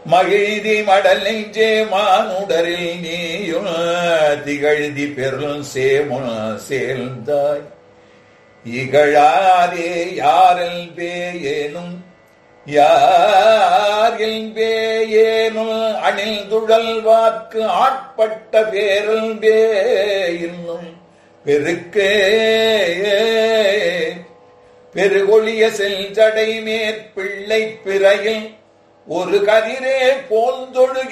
மகிழ்தி மடல் நெஞ்சே மானுடரில் நீயும் திகழ்தி பெருள் சேமுன சேர்ந்தாய் இகழாதே யாரில் பேயேனும் யாரில் பேயேனும் அணில் துழல் வாக்கு ஆட்பட்ட பேரல் பே இன்னும் பெருக்கே பெருகொழிய செல்ஜடை மேற்பிள்ளை பிறையில் ஒரு கதிரே போந்தொழு